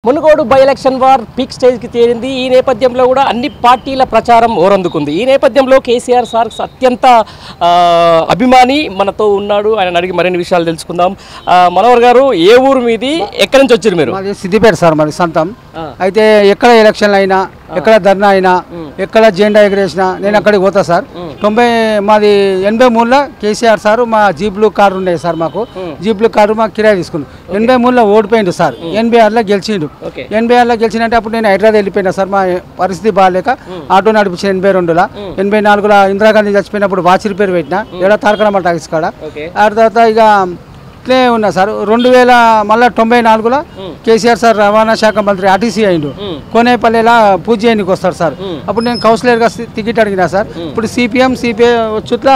Munugode by election war peak స్టేజ్కి చేరింది ఈ నేపథ్యంలో కూడా అన్ని పార్టీల ప్రచారం ఓరందుకుంది ఈ నేపథ్యంలో కేసీఆర్ సార్ అత్యంత ఆ, అభిమాని మనతో ఉన్నాడు ఆయన అడిగి మరిన్ని విషయాలు తెలుసుకుందాం ఆ, మనోహర్ గారు ఏ ఊరు మీది ఎక్కడి నుంచి వచ్చారు మీరు మాది సిద్దిపేట సార్ మరి సొంతం ఆ. అయితే ఎక్కడ ఎలక్షన్లు అయినా ఎక్కడ ధర్నా అయినా ఎక్కడ జెండా ఎగరేసినా నేను అక్కడికి పోతా సార్ తొంభై మాది ఎనభై మూడులో కేసీఆర్ సార్ మా జీప్లు కారు ఉండేది సార్ మాకు జీప్లు కారు మాకు కిరాయి తీసుకున్నాం ఎనభై మూడులో ఓడిపోయిండు సార్ ఎనభై ఆరులో గెలిచిండు ఓకే ఎనభై ఆరులో గెలిచినంటే అప్పుడు నేను హైదరాబాద్ వెళ్ళిపోయినా సార్ మా పరిస్థితి బాగాలేక ఆటో నడిపించిన ఎనభై రెండులో ఎనభై నాలుగులో ఇందిరాగాంధీ చచ్చిపోయినప్పుడు వాచి రిపేర్ పెట్టిన ఏడా తారకరామ టాక్స్ కాడ ఓకే ఆ తర్వాత ఇక ఇట్లే ఉన్నా సార్ రెండు వేల మళ్ళీ తొంభై నాలుగులో కేసీఆర్ సార్ రవాణా శాఖ మంత్రి ఆర్టీసీ అయిండు కోనేపల్లిలా పూజ చేయడానికి వస్తాడు సార్ అప్పుడు నేను కౌన్సిలర్గా సి- టికెట్ అడిగినా సార్ ఇప్పుడు సిపిఎం సిపిఐ వచ్చుట్లా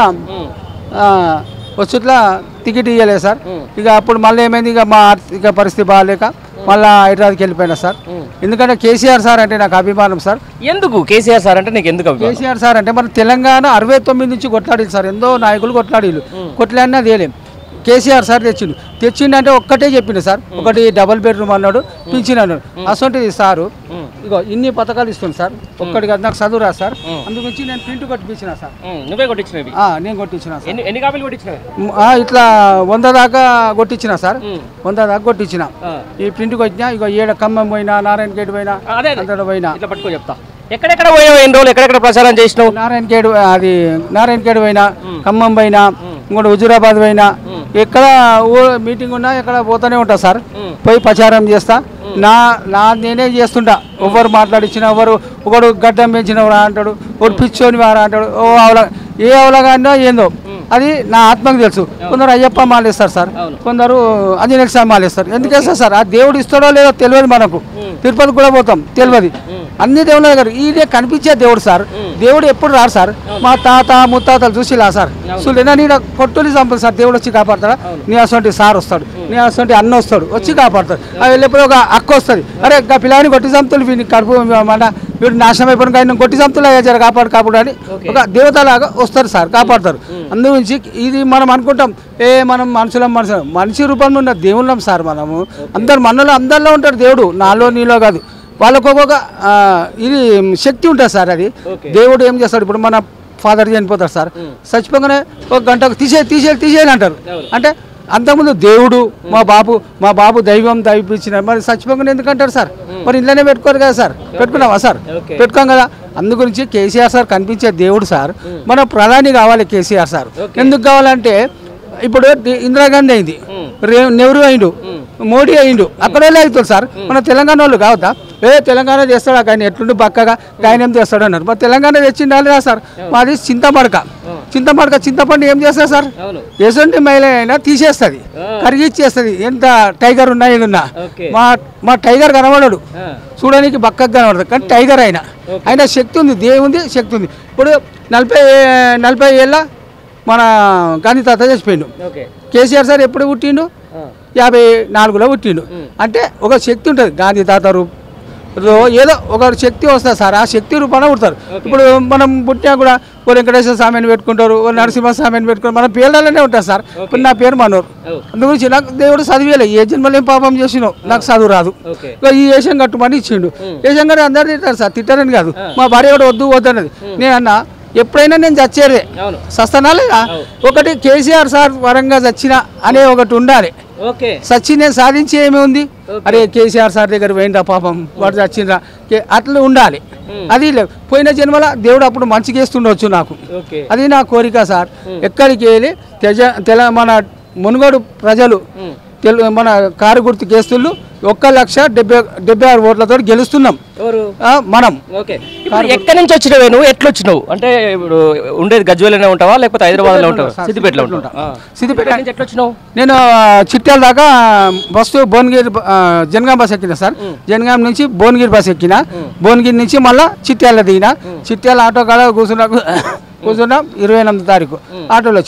వచ్చుట్లా టికెట్ ఇవ్వలేదు సార్ ఇక అప్పుడు మళ్ళీ ఏమైంది ఇక మా ఆర్థిక పరిస్థితి బాగాలేక మళ్ళీ హైదరాబాద్కి వెళ్ళిపోయినా సార్ ఎందుకంటే కేసీఆర్ సార్ అంటే నాకు అభిమానం సార్ ఎందుకు కేసీఆర్ సార్ అంటే నీకు ఎందుకు అభిమానం? కేసీఆర్ సార్ అంటే మన తెలంగాణ అరవై తొమ్మిది నుంచి కొట్లాడిలు సార్ ఎంతో నాయకులు కొట్లాడిలు కొట్లాడినా తేలేం కేసీఆర్ సార్ తెచ్చిండు తెచ్చిండు అంటే ఒక్కటే చెప్పిండు సార్ ఒకటి డబల్ బెడ్రూమ్ అన్నాడు పింఛన్ అన్నాడు అసొంటిది సారు ఇగో ఇన్ని పథకాలు ఇస్తుంది సార్ ఒక్కటి కాదు నాకు చదువు రాదు సార్ అందుగురించి నేను ప్రింట్ కొట్టించిన సార్ ఉమ్, నువ్వే కొట్టించినవి ఆ, నేను కొట్టించిన సార్ ఎన్ని ఎన్ని కాపీలు కొట్టించినవి మ్, ఆ, ఇట్లా వంద దాకా కొట్టించిన సార్ వంద దాకా కొట్టించిన ఆ. ఈ ప్రింట్ కొట్టినా ఇగో ఏడ ఖమ్మం పోయినా నారాయణ గేట్ పోయినా ఆ, అదే అదే. అంతటా పోయినా ఇట్లా పట్టుకో చెప్తా ఎక్కడెక్కడ పోయావు ఎన్ని రోజులు ఎక్కడెక్కడ ప్రచారం చేసినావు నారాయణ ఖేడ్ అది నారాయణ ఖేడ్ పోయినా ఖమ్మం పోయినా ఇంకోటి హుజూరాబాద్ పోయినా ఎక్కడ ఊ మీటింగ్ ఉన్నా ఎక్కడ పోతూనే ఉంటా సార్ పోయి ప్రచారం చేస్తా నా నా నేనే చేస్తుంటా ఎవరు మాట్లాడించిన ఎవరు ఒకడు గడ్డం పెంచిన వారా అంటాడు ఒకడు పిచ్చోని వారా అంటాడు ఓ అవల ఏ అవలగానో ఏందో అది నా ఆత్మకు తెలుసు కొందరు అయ్యప్ప మాలేస్తారు సార్ కొందరు ఆంజనేయ స్వామి మాలేస్తారు ఎందుకేస్తారు సార్ ఆ దేవుడు ఇస్తాడో లేదో తెలియదు మనకు తిరుపతి కూడా పోతాం తెలియదు అన్ని దేవుళ్ళ దగ్గర ఈయనే కనిపించే దేవుడు సార్ దేవుడు ఎప్పుడు రారు సార్ మా తాత ముత్తాతలు చూసిలా సార్ చూడలేనా నీ కొట్టుని చంపదు సార్ దేవుడు వచ్చి కాపాడతాడా నీ అసొంటి సార్ వస్తాడు నీ అసొంటి అన్న వస్తాడు వచ్చి కాపాడతాడు ఆ వెళ్ళినప్పుడు ఒక అక్క వస్తుంది అరే ఇంకా పిల్లని కొట్టి చంపుతులు వీడిని కడుపు మన వీడు నాశనం అయిపోయిన ఆయన కొట్టి చంపుతులు అయ్యా జర కాపాడు కాపాడు అని ఒక దేవతలాగా వస్తారు సార్ కాపాడతారు అందుగురించి ఇది మనం అనుకుంటాం ఏ మనం మనుషులం మనుషులం మనిషి రూపంలో ఉన్న దేవుళ్ళం సార్ మనము అందరు మనలో అందరిలో ఉంటాడు దేవుడు నాలో నీలో కాదు వాళ్ళకు ఒక్కొక్క ఆ, ఇది శక్తి ఉంటుంది సార్ అది దేవుడు ఏం చేస్తాడు ఇప్పుడు మన ఫాదర్ చనిపోతారు సార్ చచ్చిపోగానే ఒక గంటకు తీసే తీసేయాలి తీసేయాలి అంటారు అంటే అంతకుముందు దేవుడు మా బాబు మా బాబు దైవం దైవించిన మరి చచ్చిపోగానే ఎందుకు అంటారు సార్ మరి ఇంట్లోనే పెట్టుకోరు కదా సార్ పెట్టుకున్నావా సార్ పెట్టుకోం కదా అందు గురించి కేసీఆర్ సార్ కనిపించే దేవుడు సార్ మన ప్రధాని కావాలి కేసీఆర్ సార్ ఎందుకు కావాలంటే ఇప్పుడు డి- ఇందిరాగాంధీ అయింది రే- నెహ్రూ అయిండు మోడీ అయిండు అక్కడ వెళ్ళి అవుతారు సార్ మన తెలంగాణ వాళ్ళు కావద్దా ఏ తెలంగాణ చేస్తాడు ఆయన ఎట్లుండి బక్కగా ఆయన ఏం చేస్తాడు అన్నారు మరి తెలంగాణ తెచ్చిండా లేదా సార్ మాది చింతమడక చింతమడక చింతపండు ఏం చేస్తారు సార్ అవును ఎటువంటి మహిళ అయినా తీసేస్తుంది కరిగిచ్చేస్తుంది ఎంత టైగర్ ఉన్నా ఇది ఉన్నా ఓకే. మా మా టైగర్ కనబడడు ఆ, చూడడానికి బక్కగా కనబడదు కానీ టైగర్ అయినా అయినా శక్తి ఉంది దేవుంది శక్తి ఉంది ఇప్పుడు నలభై నలభై ఏళ్ళ మన గాంధీ తాత చచ్చిపోయిండు ఓకే కేసీఆర్ సార్ ఎప్పుడు పుట్టిండు ఆ, యాభై నాలుగులో పుట్టిండు అంటే ఒక శక్తి ఉంటుంది గాంధీ తాత రూప్ రో- ఏదో ఒక శక్తి వస్తుంది సార్ ఆ శక్తి రూపాన పుడతారు ఇప్పుడు మనం పుట్టినా కూడా ఓ వెంకటేశ్వర స్వామిని పెట్టుకుంటారు ఓ నరసింహ స్వామిని పెట్టుకుంటారు మన పేర్లలోనే ఉంటుంది సార్ ఇప్పుడు నా పేరు మనోర్ ఓ. అందుగురించి నాకు దేవుడు చదివేలే ఏ జన్మలో ఏం పాపం చేసినావు నాకు చదువు రాదు ఓకే ఇక ఈ వేషం కట్టుమని ఇచ్చిండు వేషం కట్టి అందరు తింటారు సార్ తిట్టారని కాదు మా భార్య కూడా వద్దు వద్దు అన్నది నేను అన్నా ఎప్పుడైనా నేను చచ్చేదే అవును సస్తనా లేదా ఒకటి కేసీఆర్ సార్ వరంగా చచ్చిన అనే ఒకటి ఉండాలి ఓకే సచ్చి నేను సాధించి ఏమి ఉంది అరే కేసీఆర్ సార్ దగ్గర పోయిందా పాపం వాడు చచ్చిండ్రా కే- అట్లా ఉండాలి అది లేదు పోయిన జన్మల దేవుడు అప్పుడు మంచి చేస్తుండొచ్చు నాకు ఓకే అది నా కోరిక సార్ ఎక్కడికి వెళ్ళి తెజ తెల మన మునుగోడు ప్రజలు తెలు మన కారు గుర్తు కేస్తులు ఒక్క లక్ష డెబ్బై డెబ్బై ఆరు ఓట్లతో గెలుస్తున్నాం ఎవరు ఆ, మనం ఓకే ఇప్పుడు ఎక్కడి నుంచి వచ్చినావు నువ్వు ఎట్లా వచ్చినావు అంటే ఇప్పుడు ఉండేది గజ్వేల్లోనే ఉంటావా లేకపోతే హైదరాబాద్లో ఉంటావా సిద్దిపేటలో ఉంటావా ఆ. సిద్దిపేట ఎక్కడి నుంచి ఎట్లా వచ్చినావు నేను ఆ, చిట్యాల దాకా బస్సు భువనగిరి బ- ఆ, జనగాం బస్ ఎక్కిన సార్ జనగాం నుంచి భువనగిరి బస్ ఎక్కిన భువనగిరి నుంచి మళ్ళా చిట్యాల దిగిన చిట్యాల ఆటో కాడ కూర్చున్నా కూర్చున్నా ఇరవై ఎనిమిది తారీఖు ఆటోలో వచ్చిన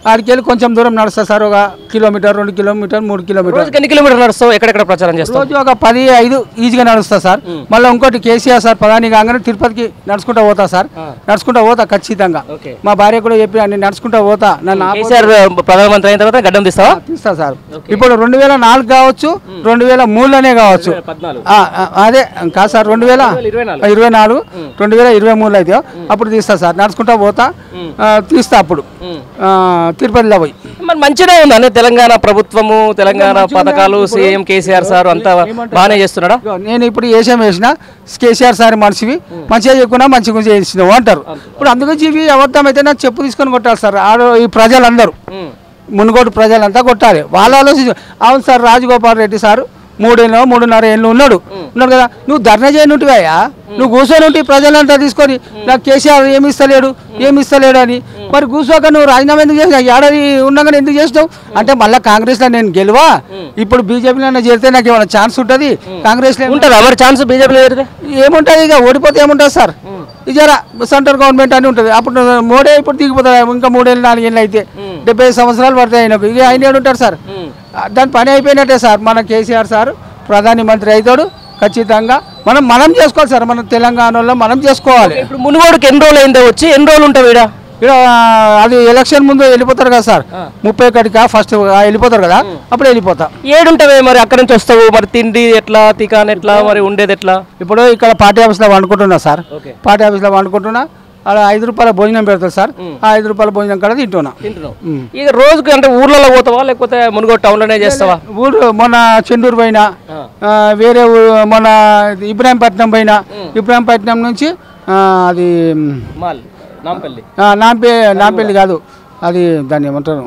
ఆడికి వెళ్ళి కొంచెం దూరం నడుస్తా సార్ ఒక కిలోమీటర్ రెండు కిలోమీటర్ మూడు కిలోమీటర్ రోజుకి ఎన్ని కిలోమీటర్లు నడుస్తావు ఎక్కడెక్కడ ప్రచారం చేస్తావు రోజు ఒక పది ఐదు ఈజీగా నడుస్తా సార్ మళ్ళీ ఇంకోటి కేసీఆర్ సార్ ప్రధాని కాగానే తిరుపతికి నడుచుకుంటా పోతా సార్ నడుచుకుంటా పోతా ఖచ్చితంగా ఓకే మా భార్య కూడా చెప్పి నేను నడుచుకుంటా పోతా నన్ను ఆపు- కేసీఆర్ ప్రధానమంత్రి అయిన తర్వాత గడ్డం తీస్తావా తీస్తా సార్ ఇప్పుడు రెండు వేల నాలుగు కావచ్చు రెండు వేల మూడులోనే కావచ్చు పద్నాలుగు ఆ, ఆ, అదే కాదు సార్ రెండు వేల ఇరవై నాలుగు ఇరవై నాలుగు రెండు వేల ఇరవై మూడులో అయితే అప్పుడు తీస్తా సార్ నడుచుకుంటా పోతా ఆ, తీస్తా అప్పుడు ఆ, తిరుపతిలో పోయి మరి మంచిగా ఉంది అనే తెలంగాణ ప్రభుత్వము తెలంగాణ పథకాలు సీఎం కేసీఆర్ సార్ అంతా బాగానే చేస్తున్నాడా ఇగో నేను ఇప్పుడు ఏషం వేసిన కేసీఆర్ సార్ మనిషివి మంచిగా చెప్పుకున్నా మంచిగా చేసినావు అంటారు ఇప్పుడు అందుకని ఇవి అబద్ధం అయితే నాకు చెప్పు తీసుకొని కొట్టాలి సార్ ఆడ ఈ ప్రజలందరూ మునుగోడు ప్రజలంతా కొట్టాలి వాళ్ళు ఆలోచించు అవును సార్ రాజగోపాల్ రెడ్డి సార్ మూడేళ్ళు మూడున్నర ఏళ్ళు ఉన్నాడు ఉన్నాడు కదా నువ్వు ధర్నా చేయనుంటివయ్యా నువ్వు కూర్చొని ఉంటే ప్రజలంతా తీసుకొని నాకు కేసీఆర్ ఏమి ఇస్తలేడు ఏమి ఇస్తలేడు అని మరి కూర్చోక నువ్వు రాజీనామా ఎందుకు చేసినావు ఏడాది ఉండగానే ఎందుకు చేసినావు అంటే మళ్ళీ కాంగ్రెస్లో నేను గెలువా ఇప్పుడు బీజేపీలో చేరితే నాకు ఏమైనా ఛాన్స్ ఉంటుంది కాంగ్రెస్లో ఉంటుందా మరి ఛాన్స్ బీజేపీలో చేరితే ఏముంటుంది ఇక ఓడిపోతే ఏముంటుంది సార్ ఇజరా సెంట్రల్ గవర్నమెంట్ అని ఉంటుంది అప్పుడు మోడే ఇప్పుడు దిగిపోతాడు ఇంకా మూడేళ్ళు నాలుగేళ్ళు అయితే డెబ్బై ఐదు సంవత్సరాలు పడతాయి ఆయనకు ఇక ఆయన ఏడు ఉంటారు సార్ ఆ, దాని పని అయిపోయినట్టే సార్ మన కేసీఆర్ సార్ ప్రధాని మంత్రి అవుతాడు ఖచ్చితంగా మనం మనం చేసుకోవాలి సార్ మన తెలంగాణలో మనం చేసుకోవాలి ఇప్పుడు మునుగోడుకి ఎన్ని రోజులు అయిందో వచ్చి ఎన్ని రోజులు ఉంటావు ఈడ ఇక్కడ అది ఎలక్షన్ ముందు వెళ్ళిపోతారు కదా సార్ ముప్పై ఒకటికా ఫస్ట్ వెళ్ళిపోతారు కదా అప్పుడు వెళ్ళిపోతా ఏడుంటావే మరి అక్కడ నుంచి వస్తావు మరి తిండి ఎట్లా తికాన్ ఎట్లా మరి ఉండేది ఎట్లా ఇప్పుడు ఇక్కడ పార్టీ ఆఫీస్లో వండుకుంటున్నా సార్ ఓకే పార్టీ ఆఫీస్లో వండుకుంటున్నా అలా ఐదు రూపాయల భోజనం పెడతారు సార్ ఆ ఐదు రూపాయల భోజనం కూడా తింటున్నా తింటున్నావు ఇక రోజుకి అంటే ఊర్లలో పోతావా లేకపోతే మునుగోడు టౌన్లోనే చేస్తావా ఊరు మొన్న చెండూరు పోయినా ఆ, వేరే ఊరు మొన్న ఇబ్రాహీంపట్నం పోయినా ఇబ్రాహీంపట్నం నుంచి ఆ, అది మాల్ నాంపల్లి ఆ, నాంపే నాంపల్లి కాదు అది దాన్ని ఏమంటారు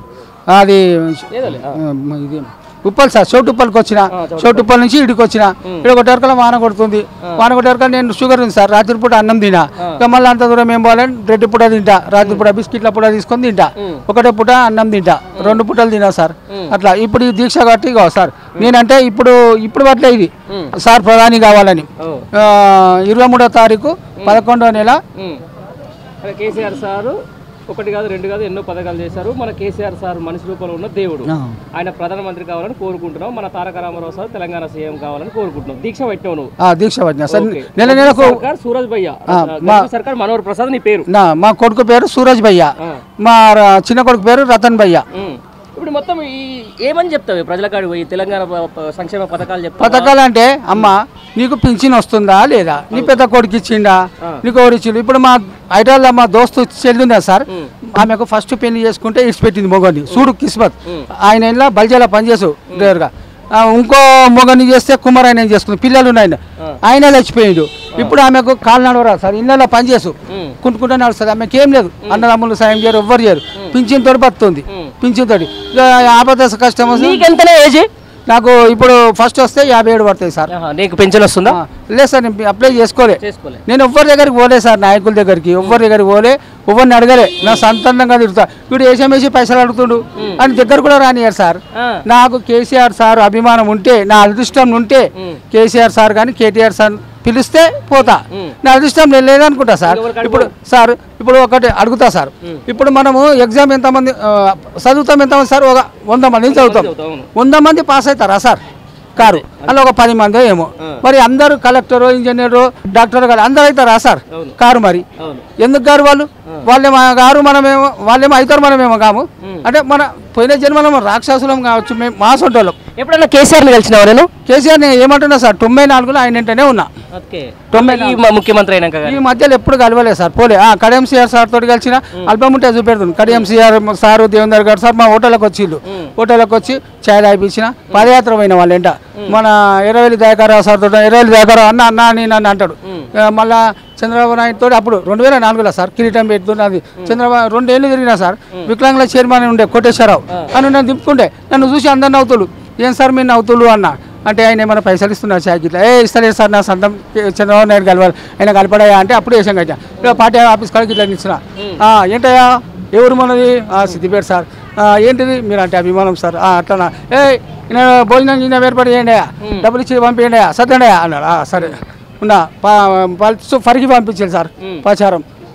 అది ఏదోలే ఆ, ఇది ఉప్పల్ సార్ చౌటుప్పల్కి వచ్చిన చౌటుప్పల్ నుంచి ఇడికి వచ్చిన ఇక్కడ కొట్టేరకల వాన కొడుతుంది వాన కొట్టేరకల నేను షుగర్ ఉంది సార్ రాత్రిపూట అన్నం తినా ఇక మళ్ళీ అంత దూరం ఏం పోవాలని రెడ్డి పూట తింటా రాత్రిపూట బిస్కెట్ల పూట తీసుకొని తింటా ఒకటే పూట అన్నం తింటా రెండు పూటలు తినా సార్ అట్లా ఇప్పుడు ఈ దీక్ష కట్టి ఇగో సార్ నేనంటే ఇప్పుడు ఇప్పుడు పట్ల ఇది సార్ ప్రధాని కావాలని ఓ. ఆ, ఇరవై మూడో తారీఖు పదకొండో నెల అదే కేసీఆర్ సారు ఒకటి కాదు రెండు కాదు ఎన్నో పథకాలు చేశారు మన కేసీఆర్ సార్ మనిషి రూపంలో ఉన్న దేవుడు ఆయన ప్రధానమంత్రి కావాలని కోరుకుంటున్నాం మన తారక రామారావు సార్ తెలంగాణ సీఎం కావాలని కోరుకుంటున్నాం దీక్ష పెట్టావు నువ్వు ఆ, దీక్ష పట్టిన సార్ ఓకే. నెల నెలకు సర్కార్ సూరజ్ భయ్య గడ్డి సర్కార్ మనోహర్ ప్రసాద్ నీ పేరు నా మా కొడుకు పేరు సూరజ్ భయ్య ఆ. మా ర- చిన్న కొడుకు పేరు రతన్ భయ్య ఉమ్. ఇప్పుడు మొత్తం ఈ ఏమని చెప్తావు ప్రజల కాడికి పోయి తెలంగాణ ప- ప- సంక్షేమ పథకాలు చెప్తావు పథకాలు అంటే అమ్మ నీకు పింఛన్ వస్తుందా లేదా నీ పెద్ద కొడుకు ఇచ్చిండా నీకు ఎవరు ఇచ్చిండు ఇప్పుడు మా హైదరాబాద్లో మా దోస్తు చెల్లిందా సార్ ఆమెకు ఫస్ట్ పెళ్లి చేసుకుంటే ఇడిచిపెట్టింది మొగని చూడు కిస్మత్ ఆయన ఇలా బల్జాలో పనిచేసు డ్రైవర్గా ఆ, ఇంకో మొగని చేస్తే కుమార్ ఆయన చేసుకుంది పిల్లలు ఉన్నాయి ఆయన చచ్చిపోయిండు ఇప్పుడు ఆమెకు కాలు నడవరా సార్ ఇళ్ళలో పనిచేసు కుంటుకుంటూ నడుస్తుంది ఆమెకి ఏం లేదు అన్నదమ్ములు సాయం చేయరు ఎవ్వరు చేయరు పింఛన్ తోటి బతుంది పింఛన్ తోటి ఇక ఆపద కష్టం వస్తే నీకెంతనే ఏజ్ నాకు ఇప్పుడు ఫస్ట్ వస్తే యాభై ఏడు పడతాయి సార్ నీకు పెన్షన్ వస్తుందా ఆ, లేదు సార్ నేను అప్లై చేసుకోలే చేసుకోలే నేను ఎవ్వరి దగ్గరికి పోలే సార్ నాయకుల దగ్గరికి ఎవ్వరి దగ్గరికి పోలే ఎవరిని అడగలే నా సంతానంగా తిరుగుతా వీడు వేసేమేసి పైసలు అడుగుతుండు అని దగ్గర కూడా రానియారు సార్ ఆ. నాకు కేసీఆర్ సార్ అభిమానం ఉంటే నా అదృష్టం ఉంటే కేసీఆర్ సార్ కానీ కేటీఆర్ సార్ పిలిస్తే పోతా నా అదృష్టం నేను లేదనుకుంటా సార్ ఇప్పుడు సార్ ఇప్పుడు ఒకటి అడుగుతా సార్ ఇప్పుడు మనము ఎగ్జామ్ ఎంతమంది ఆ, చదువుతాం ఎంతమంది సార్ ఒక వంద మంది చదువుతాం అవును వంద మంది పాస్ అవుతారా సార్ కారు అలా ఒక పది మంది ఏమో మరి అందరూ కలెక్టర్ ఇంజనీరు డాక్టర్ గారు అందరూ అవుతారా సార్ అవును. కారు మరి అవును ఎందుకు గారు వాళ్ళు వాళ్ళేమో గారు మనమేమో వాళ్ళేమో అవుతారు మనమేమో కాము అంటే మన పోయిన జన్మలో రాక్షసులం కావచ్చు మేము మా సొంటోళ్ళం ఎప్పుడన్నా కేసీఆర్ని కలిసినావా నేను కేసీఆర్ నేను ఏమంటున్నా సార్ తొంభై నాలుగులో ఆయన వెంటనే ఉన్నా ఓకే తొంభై ఈ మా ముఖ్యమంత్రి అయినాక కానీ. ఈ మధ్యలో ఎప్పుడు కలవలేదు సార్ పోలే ఆ కడియం సిఆర్ సార్ తోటి కలిసిన ఆల్బమ్ ఉంటే చూపెడుతుంది కడియం సిఆర్ సారు దేవేందర్ గారు సార్ మా హోటల్కి వచ్చిళ్ళు హోటల్కి వచ్చి ఛాయ్ తాగిపించిన పదయాత్ర పోయిన వాళ్ళ ఎంట మన ఎర్రవెల్లి దయాకరావు సార్ తోటి ఎర్రవెల్లి దయాకరావు అన్న అన్న అని నన్ను అంటాడు ఆ, మళ్ళా చంద్రబాబు నాయుడు తోటి అప్పుడు రెండు వేల నాలుగులో సార్ కిరీటం పెడుతున్నది చంద్రబాబు రెండేళ్ళు తిరిగినా సార్ వికలాంగుల చైర్మన్ ఉండే కోటేశ్వరరావు అని నన్ను దింపుకుంటే నన్ను చూసి అందరు నవ్వుతులు ఏం సార్ మీరు నవ్వుతులు అన్న అంటే ఆయన ఏమైనా పైసలు ఇస్తున్నారు చాయ్ గిట్లా ఏ ఇస్తలేదు సార్ నా సొంతం చంద్రబాబు నాయుడు కలవాలి ఆయన కలపడాయా అంటే అప్పుడు వేసాం కట్టా ఇక్కడ పార్టీ ఆఫీస్ కాడికి ఇట్లా ఇచ్చిన "ఆ, ఏంటయ్యా ఎవరు మనది "ఆ, సిద్దిపేట సార్ "ఆ, ఏంటిది మీరు అంటే అభిమానం సార్ "ఆ, అట్లనా ఏ నేను భోజనం చిన్న ఏర్పాటు చేయండి డబ్బులు ఇచ్చి పంపించండి సర్దండి అన్నాడు "ఆ, సరే ఉన్నా ప- పల్స్ ఫరికి పంపించారు సార్ ప్రచారం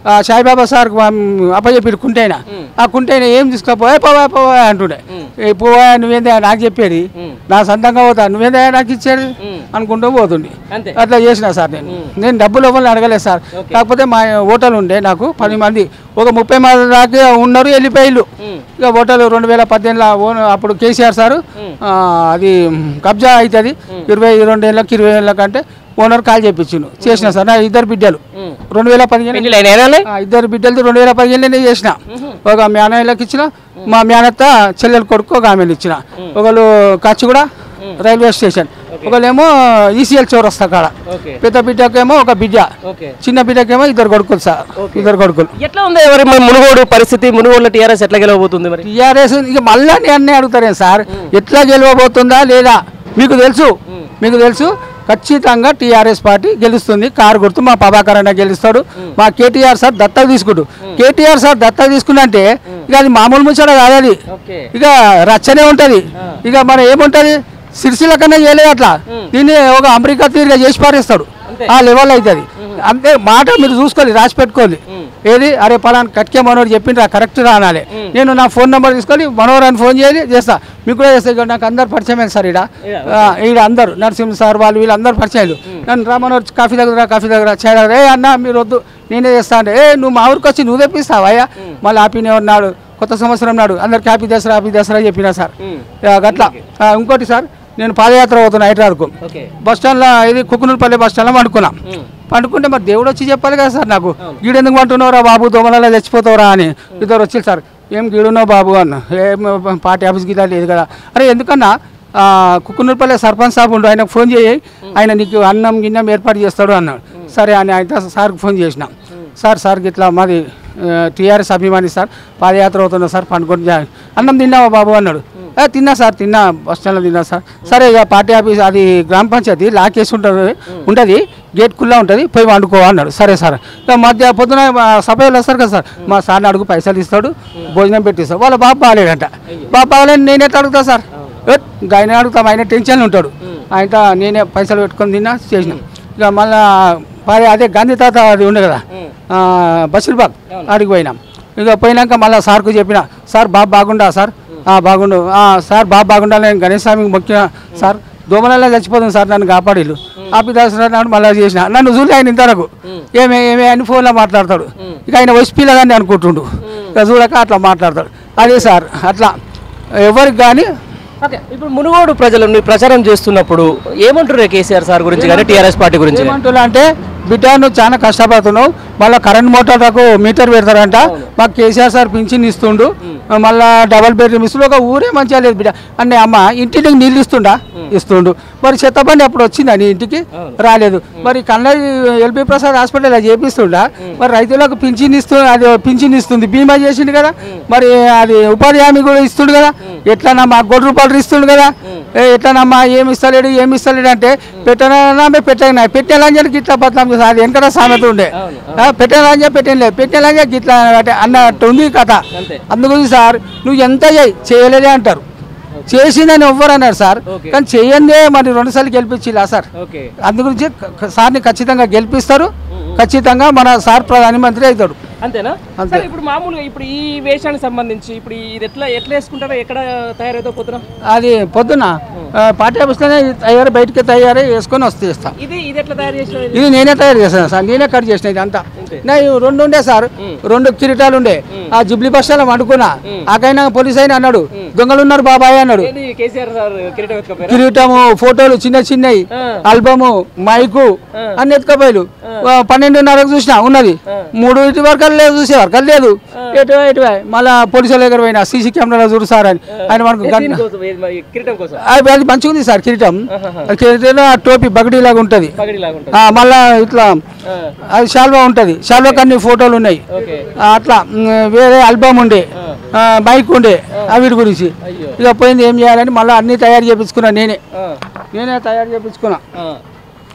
ఆ సాయిబాబా సార్ అప్పచెప్పారు కుంటైనా ఆ కుంటైనా ఏం తీసుకుపోయా పోవా పోవా అంటుండే ఏ పోవా నువ్వేందా నాకు చెప్పేది నా సొంతంగా పోతా నువ్వేందా నాకు ఇచ్చేది అనుకుంటూ పోతుండే అంతే అట్లా చేసిన సార్ నేను నేను డబ్బులు ఇవ్వాలని అడగలేదు సార్ కాకపోతే మా హోటల్ ఉండే నాకు పది మంది ఒక ముప్పై మంది దాకా ఉన్నారు వెళ్ళిపోయిళ్ళు ఇక హోటల్ రెండు వేల పద్దెనిమిదిలో ఓన్ అప్పుడు కేసీఆర్ సారు ఆ, అది కబ్జా అవుతుంది ఇరవై రెండు ఏళ్ళకి ఇరవై ఏళ్ళ కంటే ఓనర్ కాల్ చెప్పించిండు చేసిన సార్ నా ఇద్దరు బిడ్డలు రెండు వేల పదిహేను పెళ్లి అయినా ఆ, ఇద్దరు బిడ్డలతో రెండు వేల పదిహేనులోనే చేసిన ఒక మేనయ్యలకు ఇచ్చిన మా మేనత్త చెల్లెలు కొడుకు ఒక ఆమెను ఇచ్చిన ఒకళ్ళు కచ్చి కూడా రైల్వే స్టేషన్ ఒకళ్ళేమో ఈసీఎల్ చౌరస్తా కాడ ఓకే పెద్ద బిడ్డకేమో ఒక బిడ్డ ఓకే చిన్న బిడ్డకేమో ఇద్దరు కొడుకులు సార్ ఇద్దరు కొడుకులు ఎట్లా ఉంది ఎవరి మన మునుగోడు పరిస్థితి మునుగోడులో టీఆర్ఎస్ ఎట్లా గెలవబోతుంది మరి టీఆర్ఎస్ ఇక మళ్ళీ అన్నీ అడుగుతారే సార్ ఎట్లా గెలవబోతుందా లేదా మీకు తెలుసు మీకు తెలుసు ఖచ్చితంగా టీఆర్ఎస్ పార్టీ గెలుస్తుంది కారు గుర్తు మా ప్రభాకర్ అన్న గెలుస్తాడు మా కేటీఆర్ సార్ దత్తత తీసుకుంటు కేటీఆర్ సార్ దత్తత తీసుకున్నంటే ఇక అది మామూలు ముచ్చట కాదు అది ఓకే ఇక రచ్చనే ఉంటది ఇక మన ఏముంటది సిరిసిల్ల కన్నా చేయలేదు అట్లా దీన్ని ఒక అమెరికా తీరుగా చేసి పారేస్తాడు ఆ లెవెల్ అవుతుంది అంతే మాట మీరు చూసుకోవాలి రాసి పెట్టుకోవాలి ఏది అరే పలానా కట్కే మనోడు చెప్పిండ్రా కరెక్ట్ రా అనాలి నేను నా ఫోన్ నెంబర్ తీసుకొని మనోహర్ అని ఫోన్ చేయాలి చేస్తా మీకు కూడా చేస్తా ఇక నాకు అందరు పరిచయం సార్ ఈడ ఆ, ఈడ అందరు నరసింహ సార్ వాళ్ళు వీళ్ళు అందరు పరిచయాలు నన్ను రా మనోహర్ కాఫీ దగ్గర కాఫీ దగ్గర చాయ్ దగ్గర ఏ అన్న మీరు వద్దు నేనే చేస్తా అంటే ఏ నువ్వు మా ఊరికి వచ్చి నువ్వు తెప్పిస్తావా అయ్యా మళ్ళీ హ్యాపీనే ఉన్నాడు కొత్త సంవత్సరం నాడు అందరికి హ్యాపీ దసరా హ్యాపీ దసరా చెప్పినా సార్ ఆ, గట్లా ఆ, ఇంకోటి సార్ నేను పాదయాత్ర పోతున్నా హైదరాబాద్కు ఓకే బస్ స్టాండ్లో ఇది కుక్కునూరుపల్లి బస్ స్టాండ్లో పండుకున్నా పండుకుంటే మరి దేవుడు వచ్చి చెప్పాలి కదా సార్ నాకు గీడెందుకు పంటున్నావురా బాబు దోమలలో చచ్చిపోతావురా అని ఇద్దరు వచ్చి సార్ ఏం గీడున్నావు బాబు అన్న ఏం పార్టీ ఆఫీస్ గీదా లేదు కదా అరే ఎందుకన్నా ఆ, కుక్కునూరుపల్లి సర్పంచ్ సాబ్ ఉండు ఆయనకు ఫోన్ చేయి ఆయన నీకు అన్నం గిన్నం ఏర్పాటు చేస్తాడు అన్నాడు సరే అని ఆయన సార్కి ఫోన్ చేసిన సార్ సార్ ఇట్లా మాది టీఆర్ఎస్ అభిమాని సార్ పాదయాత్ర అవుతున్నా సార్ పండుకొని జా- అన్నం తిన్నావా బాబు అన్నాడు "ఏ, తిన్నా సార్ తిన్నా బస్ స్టాండ్లో తిన్నా సార్ సరే ఇక పార్టీ ఆఫీస్ అది గ్రామ పంచాయతీ లాక్ వేసి ఉంటుంది ఉంటుంది గేట్ కుల్లా ఉంటుంది పోయి వండుకో అన్నాడు సరే సార్ ఇక మధ్య పొద్దున మా సభ్యులు వస్తారు కదా సార్ మా సార్ని అడుగు పైసలు ఇస్తాడు భోజనం పెట్టిస్తాడు వాళ్ళ బాబు బాగాలేడంట బాబు బాగాలేని నేను ఎట్లా అడుగుతా సార్ "ఏ, ఇంకా ఆయన అడుగుతాం ఆయన టెన్షన్ ఉంటాడు ఆయనతో నేనే పైసలు పెట్టుకొని తిన్నా చేసిన ఇక మళ్ళా మరి అదే గాంధీ తాత అది ఉండే కదా ఆ, బషీర్బాగ్ ఆడికి పోయినాం ఇక పోయినాక మళ్ళీ సార్కు చెప్పిన సార్ బాబు బాగుండా సార్ "ఆ, బాగుండు "ఆ, సార్ బాబు బాగుండాలి నేను గణేష్ స్వామికి మొక్కిన సార్ దోమలలో చచ్చిపోతుంది సార్ నన్ను కాపాడిల్లు ఆపి దసరా నాడు మళ్ళీ చేసిన నన్ను చూసి ఆయన ఇంతరకు ఏమే ఏమే అని ఫోన్లో మాట్లాడతాడు ఇక ఆయన వయసు పిల్లగాని అనుకుంటుండు ఇక చూడక అట్లా మాట్లాడతాడు అదే సార్ అట్లా ఎవరికి కానీ ఓకే ఇప్పుడు మునుగోడు ప్రజలు మీరు ప్రచారం చేస్తున్నప్పుడు ఏమంటారు కేసీఆర్ సార్ గురించి కానీ టీఆర్ఎస్ పార్టీ గురించి కానీ? ఏమంటున్నా అంటే బిడ్డ నువ్వు చాలా కష్టపడుతున్నావు మళ్ళీ కరెంట్ మోటార్లకు మీటర్ పెడతారంట మాకు కేసీఆర్ సార్ పింఛన్ ఇస్తుండు మళ్ళా డబల్ బెడ్రూమ్ ఇస్తుండు ఒక ఊరే మంచిగా లేదు బిడ్డ అంటే అమ్మ ఇంటికి నీళ్ళు ఇస్తుండా ఇస్తుండు మరి చెత్త బండి అప్పుడు వచ్చిందా నీ ఇంటికి రాలేదు మరి కన్నయ్య ఎల్బి ప్రసాద్ హాస్పిటల్ అది చేపిస్తుండా మరి రైతులకు పింఛన్ ఇస్తు అది పింఛన్ ఇస్తుంది బీమా చేసిండు కదా మరి అది ఉపాధి హామీ కూడా ఇస్తుండు కదా ఎట్లనమ్మా కోటి రూపాయలు ఇస్తుండు కదా ఏ ఎట్లనమ్మా ఏమి ఇస్తలేడు ఏమి ఇస్తలేడు అంటే పెట్టనా పెట్టినా పెట్టే లంజానికి ఇట్లా బతలాం చేస్తా అది వెనకట సామెత ఉండే ఆ, పెట్టే లంజా పెట్టలేదు పెట్టే లంజా గిట్లా అంటే అన్నట్టు ఉంది కథ అంతే. అందుగురించి సార్ నువ్వు ఎంత చేయి చేయలేదే అంటారు చేసిందని ఎవ్వరు అన్నారు సార్ ఓకే. కానీ చేయందే మరి రెండుసార్లు గెలిపించిలా సార్ ఓకే అందుగురించి క- క- సార్ని ఖచ్చితంగా గెలిపిస్తారు ఖచ్చితంగా మన సార్ ప్రధానమంత్రి అవుతాడు అంతేనా అంతే. సరే ఇప్పుడు మామూలుగా ఇప్పుడు ఈ వేషానికి సంబంధించి ఇప్పుడు ఇది ఎట్లా ఎట్లా వేసుకుంటారో ఎక్కడ తయారైతే పోతున్నా అది పొద్దున ఆ, పార్టీ ఆఫీస్లోనే తయారు బయటికి తయారై వేసుకొని వస్తే ఇస్తాం ఇది ఇది ఎట్లా తయారు చేసిన ఇది నేనే తయారు చేశాను సార్ నేనే కట్ చేసిన ఇది అంతా నా ఇవి రెండు ఉండే సార్ రెండు కిరీటాలు ఉండే ఆ జుబ్లీ బస్ స్టాండ్ వండుకున్నా ఆకైనా పోలీస్ అయినా అన్నాడు దొంగలు ఉన్నారు బాబాయ్ అన్నాడు ఏది కేసీఆర్ సార్ కిరీటం ఎత్తుకపోయారా కిరీటము ఫోటోలు చిన్న చిన్నవి ఆల్బము మైకు అన్ని ఎత్తుకపోయారు పన్నెండున్నరకు చూసిన ఉన్నది మూడు ఇటు వరకు లేదు చూసే వరకు లేదు ఎటు ఇటు మళ్ళా పోలీసుల దగ్గర పోయినా సీసీ కెమెరాలో చూడు సార్ అని ఆయన మనకు గన్ దీనికోసం ఏది మరి కిరీటం కోసం అది అది మంచిగా ఉంది సార్ కిరీటం ఆ కిరీటంలో ఆ టోపీ బగడీ లాగా ఉంటుంది పగడి లాగా ఉంటుంది ఆ, మళ్ళా ఇట్లా ఆ, అది షాల్వా ఉంటుంది షాల్వాకి అన్ని ఫోటోలు ఉన్నాయి ఓకే ఆ, అట్లా మ్, వేరే ఆల్బమ్ ఉండే ఆ, బైక్ ఉండే ఆ వీటి గురించి అయ్యో ఇక పోయింది ఏం చేయాలని మళ్ళీ అన్ని తయారు చేపించుకున్నా నేనే ఆ, నేనే తయారు చేపించుకున్నా ఆ.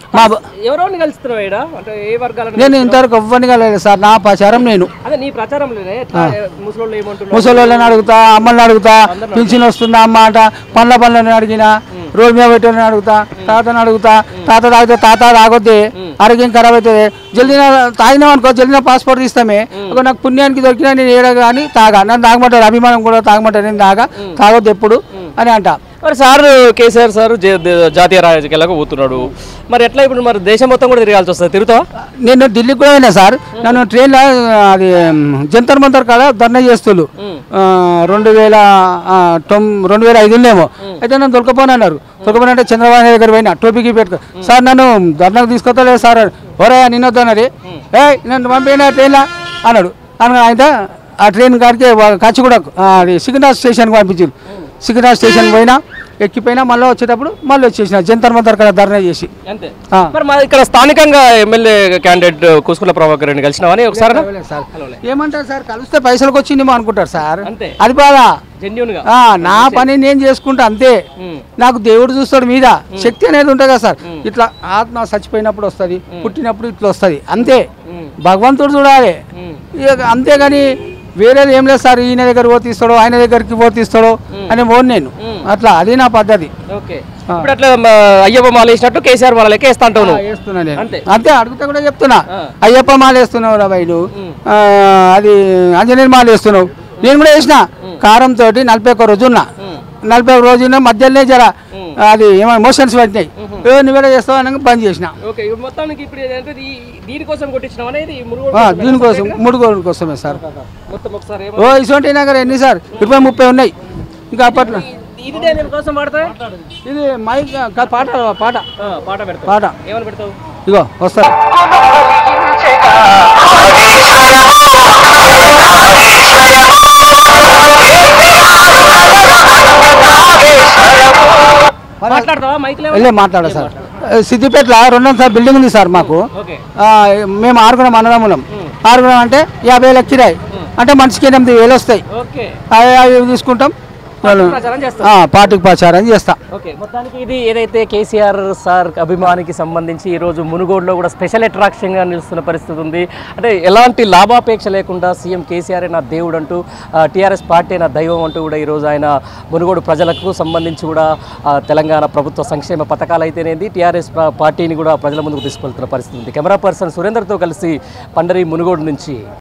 మా బ- ఎవరోని కలుస్తున్నావు ఈడ అంటే ఏ వర్గాలను నేను ఇంతవరకు ఎవ్వరిని కలలేదు సార్ నా ప్రచారం నేను అదే నీ ప్రచారంలోనే ఎట్లా ముసలోళ్ళు ఏమంటున్నారు ముసలోళ్ళని అడుగుతా అమ్మల్ని అడుగుతా పింఛన్ వస్తుందా అమ్మ అంట పండ్ల పనులను అడిగిన రోడ్ మీద పెట్టని అడుగుతా తాతని అడుగుతా తాత తాగితే తాత తాగొద్ది ఆరోగ్యం ఖరాబ్ అవుతుంది జల్దీ తాగినాం అనుకో జల్దీ పాస్పోర్ట్ తీస్తామే ఒక నాకు పుణ్యానికి దొరికినా నేను ఏడ కానీ తాగా నన్ను తాగమంటారు అభిమానం కూడా తాగమంటారు నేను తాగా తాగొద్దు ఎప్పుడు అని అంట మరి సార్ కేసీఆర్ సార్ జే- దే- జాతీయ రాజకీయాలకు పోతున్నాడు మరి ఎట్లా ఇప్పుడు మరి దేశం మొత్తం కూడా తిరగాల్సి వస్తుంది తిరుగుతావా నేను ఢిల్లీకి కూడా పోయినా సార్ నన్ను ట్రైన్లో అది జంతర్ మంతర్ కాడ ధర్నా చేస్తుళ్ళు ఆ, రెండు వేల ఆ, తొమ్ రెండు వేల ఐదులోనేమో అయితే నన్ను దొరకపోనన్నారు దొరకపోనంటే చంద్రబాబు నాయుడు దగ్గర పోయినా టోపీకి పెట్టుకో సార్ నన్ను ధర్నాకు తీసుకొస్తలేదు సార్ ఓరే నిన్న వద్దన్నది ఏ నన్ను పంపిన ట్రైన్లో అన్నాడు అని అయితే ఆ ట్రైన్ కాడికి కచ్చిగూడ అది సికింద్రాబాద్ స్టేషన్కి పంపించారు సికింద్రాబాద్ స్టేషన్ పోయినా ఎక్కిపోయినా మళ్ళీ వచ్చేటప్పుడు మళ్ళీ వచ్చేసిన జంతర్ మంతర్ కాడ ధర్నా చేసి అంతే ఆ. మరి మా ఇక్కడ స్థానికంగా ఎమ్మెల్యే క్యాండిడేట్ కుసుకుల ప్రభాకర్ రెడ్డి కలిసినావని ఒకసారి కలవలేదు సార్ ఏమంటారు సార్ కలిస్తే పైసలకు వచ్చిందేమో అనుకుంటారు సార్ అంతే. అది బాధ జెన్యున్ గా ఆ, నా పని నేను చేసుకుంటా అంతే నాకు దేవుడు చూస్తాడు మీద శక్తి అనేది ఉంటుంది కదా సార్ ఇట్లా ఆత్మ చచ్చిపోయినప్పుడు వస్తుంది పుట్టినప్పుడు ఇట్లా వస్తుంది అంతే భగవంతుడు చూడాలి ఇక అంతేగాని వేరేది ఏం లేదు సార్ ఈయన దగ్గర పోతీస్తాడో ఆయన దగ్గరికి పోతీస్తాడో అని పోను నేను అట్లా అది నా పద్ధతి ఓకే ఇప్పుడు అట్లా మా అయ్యప్ప మాల వేసినట్టు కేసీఆర్ వాళ్ళ లెక్క వేస్తా అంటావు నువ్వు వేస్తున్నా నేను అంతే. అంతే అడుగుతా కూడా చెప్తున్నా అయ్యప్ప మాల వేస్తున్నావు రా బయలు అది ఆంజనేయ మాల వేస్తున్నావు నేను కూడా వేసిన కారం తోటి నలభై ఒక్క రోజు ఉన్నా నలభై ఒక్క రోజు ఉన్న మధ్యలోనే జర అది ఏమో మోషన్స్ పట్టినాయి ఏ నువ్వు కూడా చేస్తావు అనగా బంద్ చేసిన ఓకే ఇప్పుడు మొత్తానికి ఇప్పుడు ఏంటంటే ఈ- దీనికోసం కొట్టించినావు అనేది మునుగోడు ఆ, కోసమేనా? దీనికోసం మూడు గోళ్ళ కోసమే సార్ మొత్తం ఒకసారి ఏమో- ఓ ఇసోంటి నగర్ ఎన్ని సార్ ఇరవై ముప్పై ఉన్నాయి ఇంకా అప్పట్లో ఇది దేని కోసం వాడతా ఇది మైక్ కాదు, పాట పాట పాట పెడతావు పాట ఏమని పెడతావు ఇగో వస్తారు మాట్లాడతావా మైక్ లేవు వెళ్ళే మాట్లాడా సార్ సిద్దిపేటలో రెండో సార్ బిల్డింగ్ ఉంది సార్ మాకు ఓకే ఆ, మేము ఆరుగురం అన్నదమ్ములం ఆరుగురం అంటే యాభై వేలు కిరాయి అంటే మనిషికి ఎనిమిది వేలు వస్తాయి ఓకే అవి అవి తీసుకుంటాం వాళ్ళు ప్రచారం చేస్తావు ఆ, పార్టీకి ప్రచారం చేస్తా ఓకే మొత్తానికి ఇది ఏదైతే కేసీఆర్ సార్ అభిమానికి సంబంధించి ఈరోజు మునుగోడులో కూడా స్పెషల్ అట్రాక్షన్గా నిలుస్తున్న పరిస్థితి ఉంది అంటే ఎలాంటి లాభాపేక్ష లేకుండా సీఎం కేసీఆర్ నా దేవుడు అంటూ టీఆర్ఎస్ పార్టీ నా దైవం అంటూ కూడా ఈరోజు ఆయన మునుగోడు ప్రజలకు సంబంధించి కూడా ఆ, తెలంగాణ ప్రభుత్వ సంక్షేమ పథకాలు అయితేనేది టీఆర్ఎస్ పార్టీని కూడా ప్రజల ముందుకు తీసుకెళ్తున్న పరిస్థితి ఉంది కెమెరా పర్సన్ సురేందర్తో కలిసి పండరి మునుగోడు నుంచి